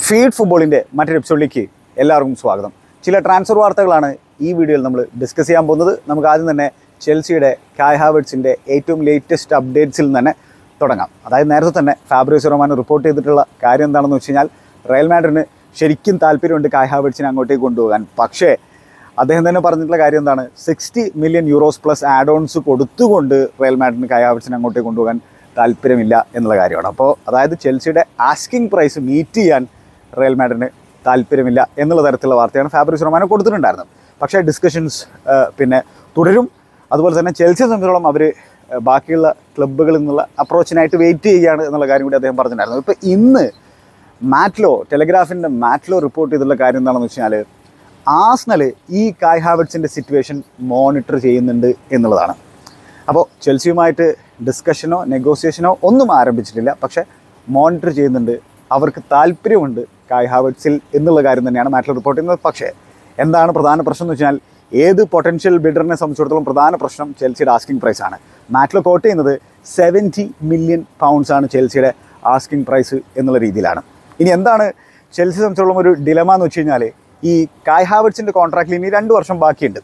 feed ഫുട്ബോളിൻ്റെ മറ്റൊരു എപ്പിസോഡിലേക്ക് എല്ലാവർക്കും സ്വാഗതം ചില ട്രാൻസ്ഫർ വാർത്തകളാണ് ഈ വീഡിയോയിൽ നമ്മൾ ഡിസ്കസ് ചെയ്യാൻ പോകുന്നത് നമുക്ക് ആദ്യം തന്നെ ചെൽസിയുടെ കായ് ഹാവേർട്സിൻ്റെ ഏറ്റവും ലേറ്റസ്റ്റ് അപ്ഡേറ്റ്സിൽ നിന്ന് തന്നെ തുടങ്ങാം അതായത് നേരത്തെ തന്നെ ഫാബ്രിയോസ് റൊമാൻ റിപ്പോർട്ട് ചെയ്തിട്ടുള്ള കാര്യം എന്താണെന്ന് വെച്ച് കഴിഞ്ഞാൽ റയൽ മാഡ്രിന് ശരിക്കും താല്പര്യമുണ്ട് കായ് ഹാവേർട്സിനെ അങ്ങോട്ടേക്ക് കൊണ്ടുപോകാൻ പക്ഷേ അദ്ദേഹം തന്നെ പറഞ്ഞിട്ടുള്ള കാര്യം എന്താണ് sixty million euros plus add ons കൊടുത്തുകൊണ്ട് റയൽ മാഡ്രിന് കായ് ഹാവേർട്സിനെ അങ്ങോട്ടേക്ക് കൊണ്ടുപോകാൻ താല്പര്യമില്ല എന്നുള്ള കാര്യമാണ് അപ്പോൾ അതായത് ചെൽസിയുടെ ആസ്കിംഗ് പ്രൈസ് മീറ്റ് ചെയ്യാൻ റയൽ മാഡ്രിന് താല്പര്യമില്ല എന്നുള്ള തരത്തിലുള്ള വാർത്തയാണ് ഫാബ്രിസ് റൊമാനോ കൊടുത്തിട്ടുണ്ടായിരുന്നത് പക്ഷേ ഡിസ്കഷൻസ് പിന്നെ തുടരും അതുപോലെ തന്നെ ചെൽസിയെ സംബന്ധിച്ചോളം അവർ ബാക്കിയുള്ള ക്ലബ്ബുകളിൽ നിന്നുള്ള അപ്രോച്ചിനായിട്ട് വെയിറ്റ് ചെയ്യുകയാണ് എന്നുള്ള കാര്യം കൂടി അദ്ദേഹം പറഞ്ഞിട്ടുണ്ടായിരുന്നു ഇപ്പോൾ ഇന്ന് മാറ്റ്ലോ ടെലഗ്രാഫിൻ്റെ മാറ്റ്ലോ റിപ്പോർട്ട് ചെയ്തിട്ടുള്ള കാര്യം എന്താണെന്ന് വെച്ചാൽ ആസ്നൽ ഈ കായ് ഹാവറ്റ്സിൻ്റെ സിറ്റുവേഷൻ മോണിറ്റർ ചെയ്യുന്നുണ്ട് എന്നുള്ളതാണ് അപ്പോൾ ചെൽസിയുമായിട്ട് ഡിസ്കഷനോ നെഗോസിയേഷനോ ഒന്നും ആരംഭിച്ചിട്ടില്ല പക്ഷേ മോണിറ്റർ ചെയ്യുന്നുണ്ട് അവർക്ക് താല്പര്യമുണ്ട് കായ് ഹാവറ്റ്സിൽ എന്നുള്ള കാര്യം തന്നെയാണ് മാറ്റിൽ റിപ്പോർട്ട് ചെയ്യുന്നത് പക്ഷേ എന്താണ് പ്രധാന പ്രശ്നം എന്ന് വെച്ചാൽ ഏത് പൊട്ടൻഷ്യൽ ബിൽഡറിനെ സംബന്ധിച്ചിടത്തോളം പ്രധാന പ്രശ്നം ചെൽസിയുടെ ആസ്കിംഗ് പ്രൈസ് ആണ് മാറ്റിൽ കോട്ട് ചെയ്യുന്നത് സെവൻറ്റി മില്യൺ പൗണ്ട്സ് ആണ് ചെൽസിയുടെ ആസ്കിംഗ് പ്രൈസ് എന്നുള്ള രീതിയിലാണ് ഇനി എന്താണ് ചെൽസി സംബന്ധിച്ചിടത്തോളം ഒരു ഡിലമ എന്ന് വെച്ച് കഴിഞ്ഞാൽ ഈ കായ് ഹാവറ്റ്സിൻ്റെ കോൺട്രാക്റ്റിൽ ഇനി രണ്ട് വർഷം ബാക്കിയുണ്ട്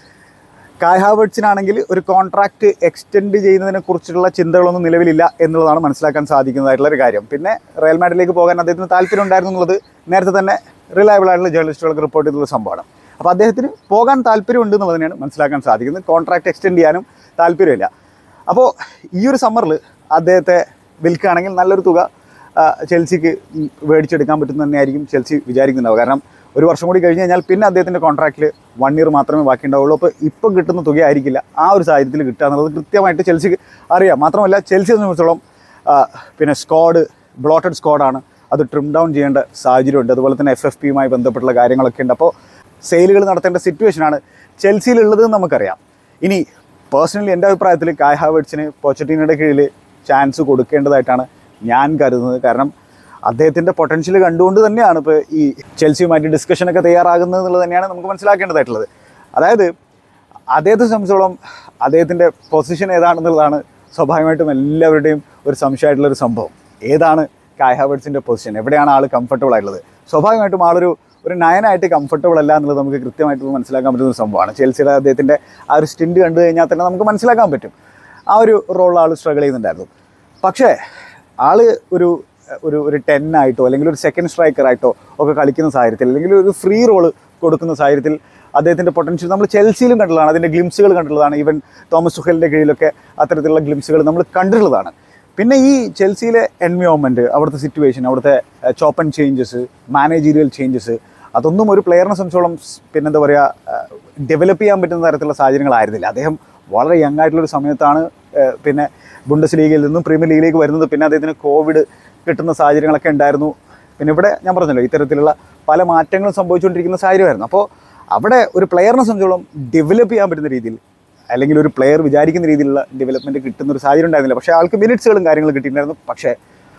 കായ് ഹാവേർട്സിനാണെങ്കിൽ ഒരു കോൺട്രാക്റ്റ് എക്സ്റ്റെൻഡ് ചെയ്യുന്നതിനെ കുറിച്ചുള്ള ചിന്തകളൊന്നും നിലവിലില്ല എന്നുള്ളതാണ് മനസ്സിലാക്കാൻ സാധിക്കുന്നതായിട്ടുള്ള ഒരു കാര്യം പിന്നെ റയൽ മാഡ്രിഡിലേക്ക് പോകാൻ അദ്ദേഹത്തിന് താല്പര്യം ഉണ്ടായിരുന്നു എന്നുള്ളത് നേരത്തെ തന്നെ റിലയബിൾ ആയിട്ടുള്ള ജേർണലിസ്റ്റുകൾക്ക് റിപ്പോർട്ട് ചെയ്തിട്ടുള്ള സംഭവമാണ് അപ്പോൾ അദ്ദേഹത്തിന് പോകാൻ താല്പര്യമുണ്ട് എന്നുള്ളത് തന്നെയാണ് മനസ്സിലാക്കാൻ സാധിക്കുന്നത് കോൺട്രാക്റ്റ് എക്സ്റ്റെൻഡ് ചെയ്യാനും താല്പര്യമില്ല അപ്പോൾ ഈ ഒരു സമ്മറിൽ അദ്ദേഹത്തെ വിൽക്കുകയാണെങ്കിൽ നല്ലൊരു തുക ആ, ചെൽസിക്ക് ഉം മേടിച്ചെടുക്കാൻ പറ്റുന്ന തന്നെയായിരിക്കും ചെൽസി വിചാരിക്കുന്നുണ്ടാവുക കാരണം ഒരു വർഷം കൂടി കഴിഞ്ഞ് കഴിഞ്ഞാൽ പിന്നെ അദ്ദേഹത്തിൻ്റെ കോൺട്രാക്റ്റിൽ വൺ ഇയർ മാത്രമേ ബാക്കി ഉണ്ടാവുള്ളൂ അപ്പോൾ ഇപ്പം കിട്ടുന്ന തുകയായിരിക്കില്ല ആ ഒരു സാഹചര്യത്തിൽ കിട്ടുക എന്നുള്ളത് കൃത്യമായിട്ട് ചെൽസിക്ക് അറിയാം മാത്രമല്ല ചെൽസിയെ സംബന്ധിച്ചിടത്തോളം ആ, പിന്നെ സ്ക്വാഡ് ബ്ലോട്ടഡ് സ്ക്വാഡാണ് അത് ട്രിം ഡൗൺ ചെയ്യേണ്ട സാഹചര്യമുണ്ട് അതുപോലെ തന്നെ എഫ് എഫ് പിയുമായി ബന്ധപ്പെട്ടുള്ള കാര്യങ്ങളൊക്കെ ഉണ്ട് അപ്പോൾ സെയിലുകൾ നടത്തേണ്ട സിറ്റുവേഷനാണ് ചെൽസിയിലുള്ളത് എന്ന് നമുക്കറിയാം ഇനി പേഴ്സണലി എൻ്റെ അഭിപ്രായത്തിൽ കായ് ഹാവേർട്സിന് പോച്ചറ്റീനയുടെ കീഴിൽ ചാൻസ് കൊടുക്കേണ്ടതായിട്ടാണ് ഞാൻ കരുതുന്നത് കാരണം അദ്ദേഹത്തിൻ്റെ പൊട്ടൻഷ്യൽ കണ്ടുകൊണ്ട് തന്നെയാണ് ഇപ്പോൾ ഈ ചെൽസിയുമായിട്ട് ഡിസ്കഷനൊക്കെ തയ്യാറാകുന്നത് എന്നുള്ളത് തന്നെയാണ് നമുക്ക് മനസ്സിലാക്കേണ്ടതായിട്ടുള്ളത് അതായത് അദ്ദേഹത്തെ സംബന്ധിച്ചോളം അദ്ദേഹത്തിൻ്റെ പൊസിഷൻ ഏതാണെന്നുള്ളതാണ് സ്വാഭാവികമായിട്ടും എല്ലാവരുടെയും ഒരു സംശയമായിട്ടുള്ളൊരു സംഭവം ഏതാണ് കായ് ഹാവേർട്സിൻ്റെ പൊസിഷൻ എവിടെയാണ് ആൾ കംഫർട്ടബിൾ ആയിട്ടുള്ളത് സ്വാഭാവികമായിട്ടും ആളൊരു ഒരു നയനായിട്ട് കംഫർട്ടബിൾ അല്ല എന്നുള്ളത് നമുക്ക് കൃത്യമായിട്ട് മനസ്സിലാക്കാൻ പറ്റുന്ന ഒരു സംഭവമാണ് ചെൽസിയുടെ അദ്ദേഹത്തിൻ്റെ ആ ഒരു സ്റ്റിൻറ്റ് കണ്ടു കഴിഞ്ഞാൽ തന്നെ നമുക്ക് മനസ്സിലാക്കാൻ പറ്റും ആ ഒരു റോൾ ആൾ സ്ട്രഗിൾ ചെയ്യുന്നുണ്ടായിരുന്നു പക്ഷേ ആള് ഒരു ഒരു ഒരു ടെൻ ആയിട്ടോ അല്ലെങ്കിൽ ഒരു സെക്കൻഡ് സ്ട്രൈക്കറായിട്ടോ ഒക്കെ കളിക്കുന്ന സാഹചര്യത്തിൽ അല്ലെങ്കിൽ ഒരു ഫ്രീ റോള് കൊടുക്കുന്ന സാഹചര്യത്തിൽ അദ്ദേഹത്തിൻ്റെ പൊട്ടൻഷ്യൽ നമ്മൾ ചെൽസിയിലും കണ്ടിട്ടുള്ളതാണ് അതിൻ്റെ ഗ്ലിംസുകൾ കണ്ടിട്ടുള്ളതാണ് ഈവൻ തോമസ് സുഹലിൻ്റെ കീഴിലൊക്കെ അത്തരത്തിലുള്ള ഗ്ലിംസുകൾ നമ്മൾ കണ്ടിട്ടുള്ളതാണ് പിന്നെ ഈ ചെൽസിയിലെ എൻവയോൺമെൻറ്റ് അവിടുത്തെ സിറ്റുവേഷൻ അവിടുത്തെ chop and changes managerial changes അതൊന്നും ഒരു പ്ലെയറിനെ സംബന്ധിച്ചോളം സ് പിന്നെന്താ പറയുക ഡെവലപ്പ് ചെയ്യാൻ പറ്റുന്ന തരത്തിലുള്ള സാഹചര്യങ്ങളായിരുന്നില്ല അദ്ദേഹം വളരെ യങ് ആയിട്ടുള്ളൊരു സമയത്താണ് ഏഹ്, പിന്നെ ബുണ്ടസ് ലീഗിൽ നിന്നും പ്രീമിയർ ലീഗിലേക്ക് വരുന്നത് പിന്നെ അദ്ദേഹത്തിന് കോവിഡ് കിട്ടുന്ന സാഹചര്യങ്ങളൊക്കെ ഉണ്ടായിരുന്നു പിന്നെ ഇവിടെ ഞാൻ പറഞ്ഞല്ലോ ഇത്തരത്തിലുള്ള പല മാറ്റങ്ങളും സംഭവിച്ചുകൊണ്ടിരിക്കുന്ന സാഹചര്യമായിരുന്നു അപ്പോൾ അവിടെ ഒരു പ്ലെയറിനെ സംബന്ധിച്ചോളം ഡെവലപ്പ് ചെയ്യാൻ പറ്റുന്ന രീതിയിൽ അല്ലെങ്കിൽ ഒരു പ്ലെയർ വിചാരിക്കുന്ന രീതിയിലുള്ള ഡെവലപ്മെൻറ്റ് കിട്ടുന്ന ഒരു സാഹചര്യം ഉണ്ടായിരുന്നില്ല പക്ഷേ ആൾക്ക് മിനിറ്റ്സുകളും കാര്യങ്ങളും കിട്ടിയിട്ടുണ്ടായിരുന്നു പക്ഷേ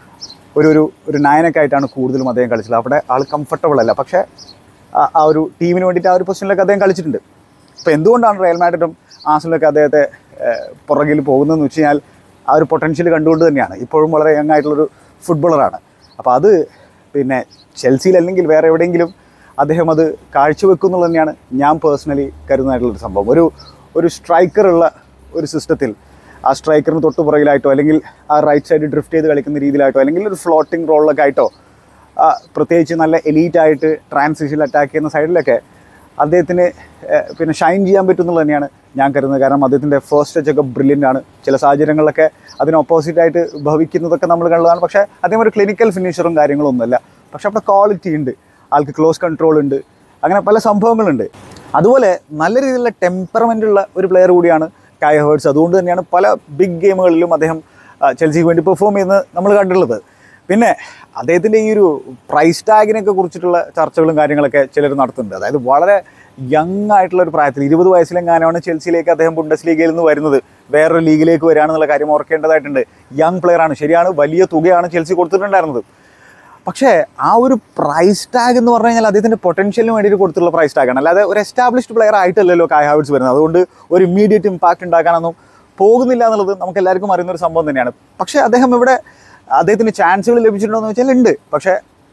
ഒരു ഒരു ഒരു നായനൊക്കെ ആയിട്ടാണ് കൂടുതലും അദ്ദേഹം കളിച്ചത് അവിടെ ആൾ കംഫർട്ടബിൾ അല്ല പക്ഷേ ആ- ആ ഒരു ടീമിന് വേണ്ടിയിട്ട് ആ ഒരു പൊസിഷനിലൊക്കെ അദ്ദേഹം കളിച്ചിട്ടുണ്ട് അപ്പോൾ എന്തുകൊണ്ടാണ് റയൽ മാഡ്രിഡും ആസിലൊക്കെ അദ്ദേഹത്തെ ഏഹ്, പുറകിൽ പോകുന്നതെന്ന് വെച്ച് കഴിഞ്ഞാൽ ആ ഒരു പൊട്ടൻഷ്യൽ കണ്ടുകൊണ്ട് തന്നെയാണ് ഇപ്പോഴും വളരെ യങ് ആയിട്ടുള്ളൊരു ഫുട്ബോളറാണ് അപ്പോൾ അത് പിന്നെ ചെൽസിയിൽ അല്ലെങ്കിൽ വേറെ എവിടെയെങ്കിലും അദ്ദേഹം അത് കാഴ്ചവെക്കുന്നുള്ളത് തന്നെയാണ് ഞാൻ പേഴ്സണലി കരുതുന്നതായിട്ടുള്ളൊരു സംഭവം ഒരു ഒരു സ്ട്രൈക്കറുള്ള ഒരു സിസ്റ്റത്തിൽ ആ സ്ട്രൈക്കറിന് തൊട്ട് പുറകിലായിട്ടോ അല്ലെങ്കിൽ ആ റൈറ്റ് സൈഡ് ഡ്രിഫ്റ്റ് ചെയ്ത് കളിക്കുന്ന രീതിയിലായിട്ടോ അല്ലെങ്കിൽ ഒരു ഫ്ലോട്ടിംഗ് റോളിലൊക്കെ ആയിട്ടോ ആ, പ്രത്യേകിച്ച് നല്ല എലീറ്റ് ആയിട്ട് ട്രാൻസിഷനിൽ അറ്റാക്ക് ചെയ്യുന്ന സൈഡിലൊക്കെ അദ്ദേഹത്തിന് ഏഹ്, പിന്നെ ഷൈൻ ചെയ്യാൻ പറ്റും എന്നുള്ളത് തന്നെയാണ് ഞാൻ കരുതുന്നത് കാരണം അദ്ദേഹത്തിൻ്റെ ഫസ്റ്റ് ടച്ച് ഒക്കെ ബ്രില്യൻ്റ് ആണ് ചില സാഹചര്യങ്ങളിലൊക്കെ അതിന് ഓപ്പോസിറ്റ് ആയിട്ട് ഭവിക്കുന്നതൊക്കെ നമ്മൾ കണ്ടതാണ് പക്ഷേ അദ്ദേഹം ഒരു ക്ലിനിക്കൽ ഫിനിഷറും കാര്യങ്ങളൊന്നുമല്ല പക്ഷേ അവിടെ ക്വാളിറ്റി ഉണ്ട് ആൾക്ക് ക്ലോസ് കൺട്രോൾ ഉണ്ട് അങ്ങനെ പല സംഭവങ്ങളുണ്ട് അതുപോലെ നല്ല രീതിയിലുള്ള ടെമ്പറമെൻ്റ് ഉള്ള ഒരു പ്ലെയർ കൂടിയാണ് കായ ഹേർട്സ് അതുകൊണ്ട് തന്നെയാണ് പല ബിഗ് ഗെയിമുകളിലും അദ്ദേഹം ആ, ചെൽസിക്ക് വേണ്ടി പെർഫോം ചെയ്യുന്നത് നമ്മൾ കണ്ടിട്ടുള്ളത് പിന്നെ അദ്ദേഹത്തിൻ്റെ ഈ ഒരു പ്രൈസ് ടാഗിനൊക്കെ കുറിച്ചിട്ടുള്ള ചർച്ചകളും കാര്യങ്ങളൊക്കെ ചിലർ നടത്തുന്നുണ്ട് അതായത് വളരെ യങ് ആയിട്ടുള്ള ഒരു പ്രായത്തിൽ ഇരുപത് വയസ്സിലെങ്ങാനാണ് ചെൽസിയിലേക്ക് അദ്ദേഹം ബുണ്ടസ് ലീഗയിൽ നിന്ന് വരുന്നത് വേറൊരു ലീഗിലേക്ക് വരികയാണെന്നുള്ള കാര്യം ഓർക്കേണ്ടതായിട്ടുണ്ട് യങ് പ്ലെയറാണ് ശരിയാണ് വലിയ തുകയാണ് ചെൽസി കൊടുത്തിട്ടുണ്ടായിരുന്നത് പക്ഷേ ആ ഒരു പ്രൈസ് ടാഗ് എന്ന് പറഞ്ഞു കഴിഞ്ഞാൽ അദ്ദേഹത്തിൻ്റെ പൊട്ടൻഷ്യലിന് വേണ്ടിയിട്ട് കൊടുത്തിട്ടുള്ള പ്രൈസ് ടാഗാണ് അല്ലാതെ ഒരു എസ്റ്റാബ്ലിഷ്ഡ് പ്ലെയർ ആയിട്ടല്ലല്ലോ കായ് ഹാവിറ്റ്സ് വരുന്നത് അതുകൊണ്ട് ഒരു ഇമ്മീഡിയറ്റ് ഇമ്പാക്റ്റ് ഉണ്ടാക്കാനൊന്നും പോകുന്നില്ല എന്നുള്ളത് നമുക്ക് എല്ലാവർക്കും അറിയുന്ന ഒരു സംഭവം തന്നെയാണ് പക്ഷേ അദ്ദേഹം ഇവിടെ അദ്ദേഹത്തിന് ചാൻസുകൾ ലഭിച്ചിട്ടുണ്ടോ എന്ന് വെച്ചാൽ ഉണ്ട് പക്ഷേ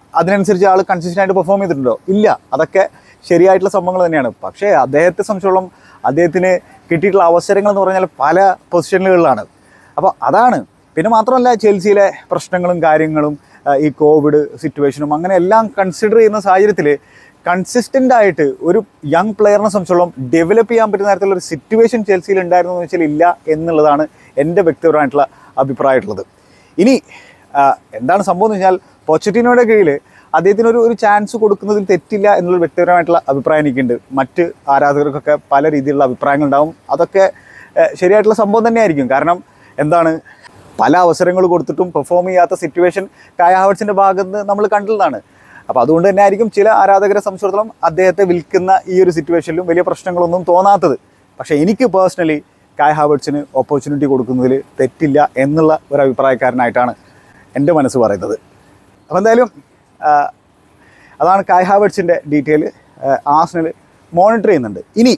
അതിനനുസരിച്ച് ആൾ കൺസിസ്റ്റൻ്റ് ആയിട്ട് പെർഫോം ചെയ്തിട്ടുണ്ടോ ഇല്ല അതൊക്കെ ശരിയായിട്ടുള്ള സംഭവങ്ങൾ തന്നെയാണ് പക്ഷേ അദ്ദേഹത്തെ സംബന്ധിച്ചോളം അദ്ദേഹത്തിന് കിട്ടിയിട്ടുള്ള അവസരങ്ങൾ എന്ന് പറഞ്ഞാൽ പല പൊസിഷനുകളിലാണ് അപ്പോൾ അതാണ് പിന്നെ മാത്രമല്ല ചെൽസിയിലെ പ്രശ്നങ്ങളും കാര്യങ്ങളും ആ, ഈ കോവിഡ് സിറ്റുവേഷനും അങ്ങനെ എല്ലാം കൺസിഡർ ചെയ്യുന്ന സാഹചര്യത്തിൽ കൺസിസ്റ്റൻ്റ് ആയിട്ട് ഒരു യങ് പ്ലെയറിനെ സംബന്ധിച്ചോളം ഡെവലപ്പ് ചെയ്യാൻ പറ്റുന്ന തരത്തിലുള്ള ഒരു സിറ്റുവേഷൻ ചെൽസിയിൽ ഉണ്ടായിരുന്നു എന്ന് വെച്ചാൽ ഇല്ല എന്നുള്ളതാണ് എൻ്റെ വ്യക്തിപരമായിട്ടുള്ള അഭിപ്രായമായിട്ടുള്ളത് ഇനി ആ, എന്താണ് സംഭവം എന്ന് വെച്ചാൽ പൊച്ചറ്റിനോയുടെ കീഴിൽ അദ്ദേഹത്തിന് ഒരു ഒരു ചാൻസ് കൊടുക്കുന്നതിൽ തെറ്റില്ല എന്നുള്ള വ്യക്തിപരമായിട്ടുള്ള അഭിപ്രായം എനിക്കുണ്ട് മറ്റ് ആരാധകർക്കൊക്കെ പല രീതിയിലുള്ള അഭിപ്രായങ്ങൾ ഉണ്ടാവും അതൊക്കെ ആ, ശരിയായിട്ടുള്ള സംഭവം തന്നെയായിരിക്കും കാരണം എന്താണ് പല അവസരങ്ങൾ കൊടുത്തിട്ടും പെർഫോം ചെയ്യാത്ത സിറ്റുവേഷൻ കായ ഹാവർട്സിൻ്റെ ഭാഗത്ത് നിന്ന് നമ്മൾ കണ്ടതാണ് അപ്പോൾ അതുകൊണ്ട് തന്നെ ആയിരിക്കും ചില ആരാധകരെ സംബന്ധിച്ചിടത്തോളം അദ്ദേഹത്തെ വിൽക്കുന്ന ഈ ഒരു സിറ്റുവേഷനിലും വലിയ പ്രശ്നങ്ങളൊന്നും തോന്നാത്തത് പക്ഷേ എനിക്ക് പേഴ്സണലി കായ് ഹാവേർട്സിന് ഓപ്പർച്യൂണിറ്റി കൊടുക്കുന്നതിൽ തെറ്റില്ല എന്നുള്ള ഒരു അഭിപ്രായക്കാരനായിട്ടാണ് എൻ്റെ മനസ്സ് പറയുന്നത് അപ്പോൾ എന്തായാലും ആ, അതാണ് കായ് ഹാവേർട്സിൻ്റെ ഡീറ്റെയിൽ ആസ്നൽ മോണിറ്റർ ചെയ്യുന്നുണ്ട് ഇനി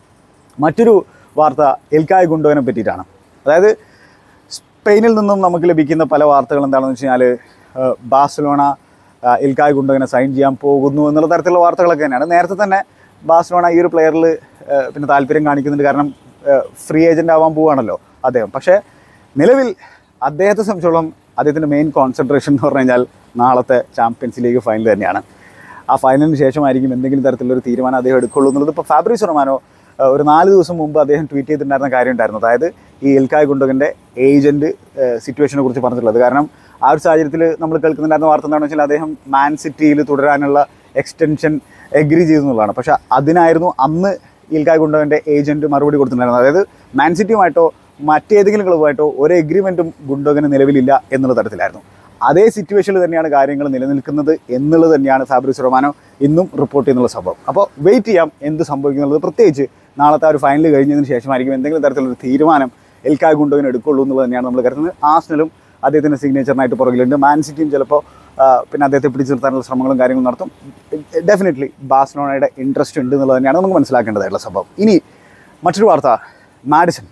മറ്റൊരു വാർത്ത എൽക്കായ് ഗുണ്ടോനെ പറ്റിയിട്ടാണ് അതായത് സ്പെയിനിൽ നിന്നും നമുക്ക് ലഭിക്കുന്ന പല വാർത്തകൾ എന്താണെന്ന് വെച്ച് കഴിഞ്ഞാൽ ബാഴ്സലോണ ആ, ഇൽക്കായ് ഗുണ്ടോനെ സൈൻ ചെയ്യാൻ പോകുന്നു എന്നുള്ള തരത്തിലുള്ള വാർത്തകളൊക്കെ തന്നെയാണ് നേരത്തെ തന്നെ ബാഴ്സലോണ ഈ ഒരു പ്ലെയറിൽ പിന്നെ താല്പര്യം കാണിക്കുന്നുണ്ട് കാരണം ഫ്രീ ഏജൻ്റ് ആവാൻ പോവുകയാണല്ലോ അദ്ദേഹം പക്ഷേ നിലവിൽ അദ്ദേഹത്തെ സംബന്ധിച്ചോളം അദ്ദേഹത്തിൻ്റെ മെയിൻ കോൺസെൻട്രേഷൻ എന്ന് പറഞ്ഞു കഴിഞ്ഞാൽ നാളത്തെ ചാമ്പ്യൻസ് ലീഗ് ഫൈനൽ തന്നെയാണ് ആ ഫൈനലിന് ശേഷമായിരിക്കും എന്തെങ്കിലും തരത്തിലുള്ള തീരുമാനം അദ്ദേഹം എടുക്കുള്ളൂ എന്നുള്ളത് ഇപ്പോൾ ഫാബ്രിസ് റൊമാനോ ഏഹ്, ഒരു നാല് ദിവസം മുമ്പ് അദ്ദേഹം ട്വീറ്റ് ചെയ്തിട്ടുണ്ടായിരുന്ന കാര്യം ഉണ്ടായിരുന്നു അതായത് ഈ എൽക്കായ് ഗുണ്ടകൻ്റെ ഏജൻറ്റ് സിറ്റുവേഷനെ കുറിച്ച് പറഞ്ഞിട്ടുള്ളത് കാരണം ആ ഒരു സാഹചര്യത്തിൽ നമ്മൾ കേൾക്കുന്നുണ്ടായിരുന്ന വാർത്ത എന്താണെന്ന് വെച്ചാൽ അദ്ദേഹം മാൻ സിറ്റിയിൽ തുടരാനുള്ള എക്സ്റ്റൻഷൻ എഗ്രി ചെയ്തു എന്നുള്ളതാണ് പക്ഷേ അതിനായിരുന്നു അന്ന് ഇൽക്കായ് ഗുണ്ടകൻ്റെ ഏജൻറ്റ് മറുപടി കൊടുത്തിട്ടുണ്ടായിരുന്നത് അതായത് മാൻ സിറ്റിയുമായിട്ടോ മറ്റേതെങ്കിലും ക്ലബ്ബുമായിട്ടോ ഒരു എഗ്രിമെൻറ്റും ഗുണ്ടോഗന് നിലവിലില്ല എന്നുള്ള തരത്തിലായിരുന്നു അതേ സിറ്റുവേഷനിൽ തന്നെയാണ് കാര്യങ്ങൾ നിലനിൽക്കുന്നത് എന്നുള്ളത് തന്നെയാണ് ഫാബ്രിസ് റൊമാനോ ഇന്നും റിപ്പോർട്ട് ചെയ്യുന്നുള്ള സംഭവം അപ്പോൾ വെയിറ്റ് ചെയ്യാം എന്ത് സംഭവിക്കുന്നുള്ളത് പ്രത്യേകിച്ച് നാളത്തെ ആ ഒരു ഫൈനൽ കഴിഞ്ഞതിന് ശേഷമായിരിക്കും എന്തെങ്കിലും തരത്തിലുള്ള തീരുമാനം എൽക്കായ് ഗുണ്ടോഗിന് എടുക്കുള്ളൂ എന്നുള്ളത് തന്നെയാണ് നമ്മൾ കരുതുന്നത് ആസ്നലും അദ്ദേഹത്തിൻ്റെ സിഗ്നേച്ചറിനായിട്ട് പുറകിലുണ്ട് മാൻ സിറ്റിയും ചിലപ്പോൾ ആ, പിന്നെ അദ്ദേഹത്തെ പിടിച്ചു നിർത്താനുള്ള ശ്രമങ്ങളും കാര്യങ്ങളും നടത്തും ഡെഫിനറ്റ്ലി ബാഴ്സലോണയുടെ ഇൻട്രസ്റ്റ് ഉണ്ട് എന്നുള്ളത് തന്നെയാണ് നമുക്ക് മനസ്സിലാക്കേണ്ടതായിട്ടുള്ള സംഭവം ഇനി മറ്റൊരു വാർത്ത മാഡിസൺ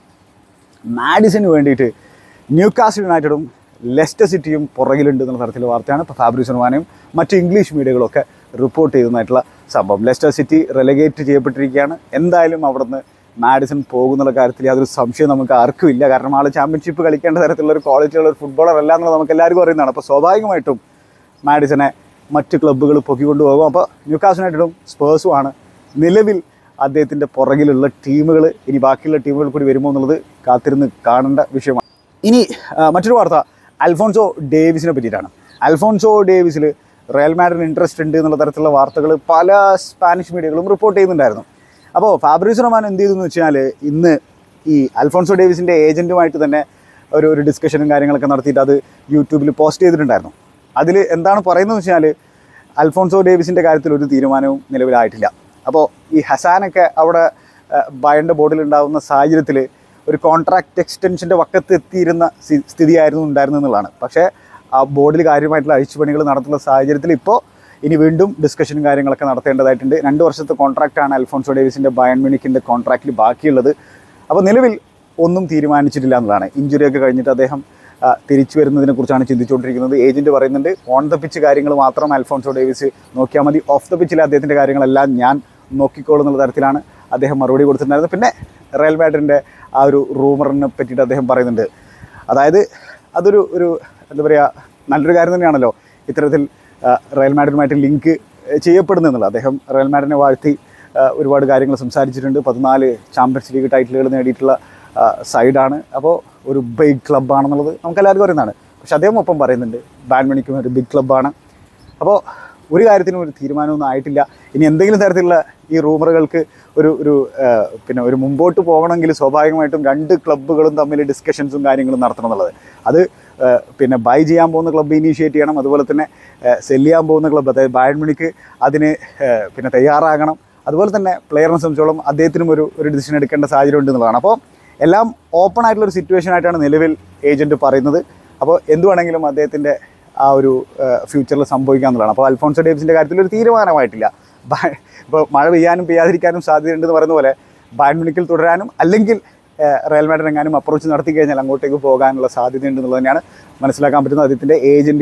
മാഡിസന് വേണ്ടിയിട്ട് ന്യൂകാസിൽ യുണൈറ്റഡും ലെസ്റ്റർ സിറ്റിയും പുറകിലുണ്ട് എന്നുള്ള തരത്തിലുള്ള വാർത്തയാണ് ഇപ്പോൾ ഫാബ്രിസ് റൊമാനയും മറ്റ് ഇംഗ്ലീഷ് മീഡിയകളൊക്കെ റിപ്പോർട്ട് ചെയ്തതായിട്ടുള്ള സംഭവം ലെസ്റ്റർ സിറ്റി റെലഗേറ്റ് ചെയ്യപ്പെട്ടിരിക്കുകയാണ് എന്തായാലും അവിടുന്ന് മാഡിസൺ പോകുന്നുള്ള കാര്യത്തിൽ യാതൊരു സംശയം നമുക്ക് ആർക്കും ഇല്ല കാരണം ആൾ ചാമ്പ്യൻഷിപ്പ് കളിക്കേണ്ട തരത്തിലുള്ള ഒരു ക്വാളിറ്റിയുള്ള ഒരു ഫുട്ബോളർ അല്ല എന്നുള്ളത് നമുക്ക് എല്ലാവർക്കും അറിയുന്നതാണ് അപ്പോൾ സ്വാഭാവികമായിട്ടും മാഡിസനെ മറ്റ് ക്ലബ്ബുകൾ പൊക്കിക്കൊണ്ട് പോകും അപ്പോൾ ന്യൂകാസ് യുണൈറ്റഡും സ്പേഴ്സും ആണ് നിലവിൽ അദ്ദേഹത്തിൻ്റെ പുറകിലുള്ള ടീമുകൾ ഇനി ബാക്കിയുള്ള ടീമുകൾ കൂടി വരുമോ എന്നുള്ളത് കാത്തിരുന്ന് കാണേണ്ട വിഷയമാണ് ഇനി ആ, മറ്റൊരു വാർത്ത അൽഫോൺസോ ഡേവിസിനെ പറ്റിയിട്ടാണ് അൽഫോൺസോ ഡേവിസിൽ റയൽ മാഡ്രിന് ഇൻട്രസ്റ്റ് ഉണ്ട് എന്നുള്ള തരത്തിലുള്ള വാർത്തകൾ പല സ്പാനിഷ് മീഡിയകളും റിപ്പോർട്ട് ചെയ്യുന്നുണ്ടായിരുന്നു അപ്പോൾ ഫാബ്രീസ് റഹ്മാൻ എന്ത് ചെയ്തു എന്ന് വെച്ചാൽ ഇന്ന് ഈ അൽഫോൺസോ ഡേവിസിൻ്റെ ഏജൻറ്റുമായിട്ട് തന്നെ ഒരു ഒരു ഡിസ്കഷനും കാര്യങ്ങളൊക്കെ നടത്തിയിട്ട് അത് യൂട്യൂബിൽ പോസ്റ്റ് ചെയ്തിട്ടുണ്ടായിരുന്നു അതിൽ എന്താണ് പറയുന്നത് വെച്ചാൽ അൽഫോൺസോ ഡേവിസിൻ്റെ കാര്യത്തിൽ ഒരു തീരുമാനവും നിലവിലായിട്ടില്ല അപ്പോൾ ഈ ഹസാനൊക്കെ അവിടെ ബയൻ്റെ ബോർഡിൽ ഉണ്ടാകുന്ന സാഹചര്യത്തിൽ ഒരു കോൺട്രാക്ട് എക്സ്റ്റൻഷൻ്റെ വക്കത്ത് എത്തിയിരുന്ന സ്ഥി- സ്ഥിതിയായിരുന്നു ഉണ്ടായിരുന്നത് എന്നുള്ളതാണ് പക്ഷേ ആ ബോർഡിൽ കാര്യമായിട്ടുള്ള അഴിച്ചുപണികൾ നടത്തുന്ന സാഹചര്യത്തിൽ ഇപ്പോൾ ഇനി വീണ്ടും ഡിസ്കഷനും കാര്യങ്ങളൊക്കെ നടത്തേണ്ടതായിട്ടുണ്ട് രണ്ട് വർഷത്തെ കോൺട്രാക്റ്റാണ് അൽഫോൺസോ ഡേവിസിൻ്റെ ബയൺ മ്യൂണിക്കിൻ്റെ കോൺട്രാക്റ്റിൽ ബാക്കിയുള്ളത് അപ്പോൾ നിലവിൽ ഒന്നും തീരുമാനിച്ചിട്ടില്ല എന്നുള്ളതാണ് ഇഞ്ചുറി ഒക്കെ കഴിഞ്ഞിട്ട് അദ്ദേഹം ആ, തിരിച്ചു വരുന്നതിനെ കുറിച്ചാണ് ചിന്തിച്ചുകൊണ്ടിരിക്കുന്നത് ഏജന്റ് പറയുന്നുണ്ട് ഓൺ ദ പിച്ച് കാര്യങ്ങൾ മാത്രം അൽഫോൺസോ ഡേവിസ് നോക്കിയാൽ മതി ഓഫ് ദ പിച്ചിലെ അദ്ദേഹത്തിൻ്റെ കാര്യങ്ങളെല്ലാം ഞാൻ നോക്കിക്കോളും എന്നുള്ള തരത്തിലാണ് അദ്ദേഹം മറുപടി കൊടുത്തിട്ടുണ്ടായിരുന്നത് പിന്നെ റയൽ മാഡ്രിൻ്റെ ആ ഒരു റൂമറിനെ പറ്റിയിട്ട് അദ്ദേഹം പറയുന്നുണ്ട് അതായത് അതൊരു ഒരു എന്താ പറയുക നല്ലൊരു കാര്യം തന്നെയാണല്ലോ ഇത്തരത്തിൽ ആ, റയൽ മാഡ്രിഡുമായിട്ട് ലിങ്ക് ചെയ്യപ്പെടുന്നത് അദ്ദേഹം റയൽ മാഡ്രിനെ വാഴ്ത്തി ആ, ഒരുപാട് കാര്യങ്ങൾ സംസാരിച്ചിട്ടുണ്ട് പതിനാല് ചാമ്പ്യൻസ് ലീഗ് ടൈറ്റിലുകൾ നേടിയിട്ടുള്ള ആ, സൈഡാണ് അപ്പോൾ ഒരു ബിഗ് ക്ലബ്ബാണെന്നുള്ളത് നമുക്ക് എല്ലാവർക്കും അറിയുന്നതാണ് പക്ഷെ അദ്ദേഹം ഒപ്പം പറയുന്നുണ്ട് ബാഡ്മിണിക്കും ഒരു ബിഗ് ക്ലബ്ബാണ് അപ്പോൾ ഒരു കാര്യത്തിനും ഒരു തീരുമാനമൊന്നും ആയിട്ടില്ല ഇനി എന്തെങ്കിലും തരത്തിലുള്ള ഈ റൂമറുകൾക്ക് ഒരു ഒരു ആ, പിന്നെ ഒരു മുമ്പോട്ട് പോകണമെങ്കിൽ സ്വാഭാവികമായിട്ടും രണ്ട് ക്ലബ്ബുകളും തമ്മിൽ ഡിസ്കഷൻസും കാര്യങ്ങളും നടത്തണം എന്നുള്ളത് അത് ആ, പിന്നെ ബൈ ചെയ്യാൻ പോകുന്ന ക്ലബ്ബ് ഇനീഷ്യേറ്റ് ചെയ്യണം അതുപോലെ തന്നെ സെല് ചെയ്യാൻ പോകുന്ന ക്ലബ്ബ് അതായത് ബയൺ മുണിക്ക് അതിന് ആ, പിന്നെ തയ്യാറാകണം അതുപോലെ തന്നെ പ്ലെയറിനെ സംബന്ധിച്ചോളം അദ്ദേഹത്തിനും ഒരു ഒരു ഡിസിഷൻ എടുക്കേണ്ട സാഹചര്യം ഉണ്ട് എന്നുള്ളതാണ് അപ്പോൾ എല്ലാം ഓപ്പൺ ആയിട്ടുള്ള ഒരു സിറ്റുവേഷൻ ആയിട്ടാണ് നിലവിൽ ഏജൻറ്റ് പറയുന്നത് അപ്പോൾ എന്ത് വേണമെങ്കിലും അദ്ദേഹത്തിൻ്റെ ആ ഒരു ഫ്യൂച്ചറിൽ സംഭവിക്കാമെന്നുള്ളതാണ് അപ്പോൾ അൽഫോൺസോ ഡേവിസിൻ്റെ കാര്യത്തിൽ ഒരു തീരുമാനമായിട്ടില്ല ബ- ഇപ്പോൾ മഴ പെയ്യാനും പെയ്യാതിരിക്കാനും സാധ്യതയുണ്ടെന്ന് പറയുന്ന പോലെ ബയൺ മുണിക്കിൽ തുടരാനും അല്ലെങ്കിൽ ഏഹ്, റയൽ മാഡ്രിഡ് എങ്ങാനും അപ്രോച്ച് നടത്തി കഴിഞ്ഞാൽ അങ്ങോട്ടേക്ക് പോകാനുള്ള സാധ്യതയുണ്ട് എന്നുള്ളത് തന്നെയാണ് മനസ്സിലാക്കാൻ പറ്റുന്നത് അദ്ദേഹത്തിൻ്റെ ഏജൻറ്റിൻ്റെ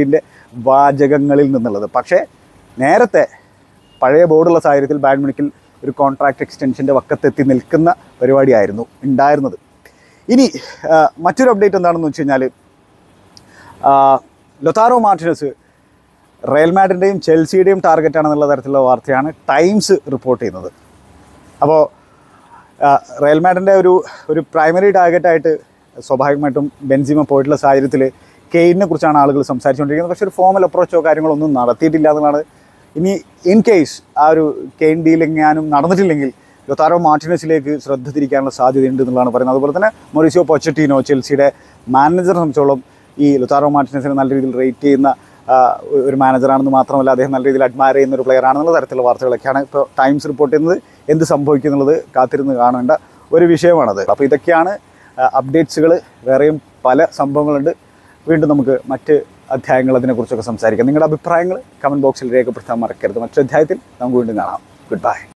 വാചകങ്ങളിൽ നിന്നുള്ളത് പക്ഷേ നേരത്തെ പഴയ ബോർഡുള്ള സാഹചര്യത്തിൽ ബാഡ് മ്യൂണിക്കിൽ ഒരു കോൺട്രാക്ട് എക്സ്റ്റൻഷൻ്റെ വക്കത്തെത്തി നിൽക്കുന്ന പരിപാടിയായിരുന്നു ഉണ്ടായിരുന്നത് ഇനി ആ, മറ്റൊരു അപ്ഡേറ്റ് എന്താണെന്ന് വെച്ച് കഴിഞ്ഞാൽ ലൊത്താറോ മാർട്ടിനസ് റയൽ മാഡ്രിൻ്റെയും ചെൽസിയുടെയും ടാർഗറ്റ് ആണെന്നുള്ള തരത്തിലുള്ള വാർത്തയാണ് ടൈംസ് റിപ്പോർട്ട് ചെയ്യുന്നത് അപ്പോൾ റയൽ മാഡ്രിൻ്റെ ഒരു ഒരു പ്രൈമറി ടാർഗറ്റായിട്ട് സ്വാഭാവികമായിട്ടും ബെൻസിമ പോയിട്ടുള്ള സാഹചര്യത്തിൽ കെയിനെ കുറിച്ചാണ് ആളുകൾ സംസാരിച്ചുകൊണ്ടിരിക്കുന്നത് പക്ഷേ ഒരു ഫോമൽ അപ്രോച്ചോ കാര്യങ്ങളോ ഒന്നും നടത്തിയിട്ടില്ല എന്നുള്ളതാണ് ഇനി ഇൻ കേസ് ആ ഒരു കെയിൻ ഡീൽ എങ്ങാനും നടന്നിട്ടില്ലെങ്കിൽ ലൊത്താറോ മാർട്ടിനസിലേക്ക് ശ്രദ്ധ തിരിക്കാനുള്ള സാധ്യതയുണ്ട് എന്നുള്ളതാണ് പറയുന്നത് അതുപോലെ തന്നെ മൊറിസിയോ പൊച്ചറ്റീനോ ചെൽസിയുടെ മാനേജറെ സംബന്ധിച്ചോളം ഈ ലൊത്താറോ മാർട്ടിനസിനെ നല്ല രീതിയിൽ റേറ്റ് ചെയ്യുന്ന ആ, ഒരു മാനേജറാണെന്ന് മാത്രമല്ല അദ്ദേഹം നല്ല രീതിയിൽ അഡ്മയർ ചെയ്യുന്ന ഒരു പ്ലെയർ ആണെന്നുള്ള തരത്തിലുള്ള വാർത്തകളൊക്കെയാണ് ഇപ്പോൾ ടൈംസ് റിപ്പോർട്ട് ചെയ്യുന്നത് എന്ത് സംഭവിക്കും എന്നുള്ളത് കാത്തിരുന്ന് കാണേണ്ട ഒരു വിഷയമാണത് അപ്പോൾ ഇതൊക്കെയാണ് അപ്ഡേറ്റ്സുകൾ വേറെയും പല സംഭവങ്ങളുണ്ട് വീണ്ടും നമുക്ക് മറ്റ് അധ്യായങ്ങൾ അതിനെക്കുറിച്ചൊക്കെ സംസാരിക്കാം നിങ്ങളുടെ അഭിപ്രായങ്ങൾ കമൻറ്റ് ബോക്സിൽ രേഖപ്പെടുത്താൻ മറക്കരുത് മറ്റൊരു അധ്യായത്തിൽ നമുക്ക് വീണ്ടും കാണാം ഗുഡ് ബൈ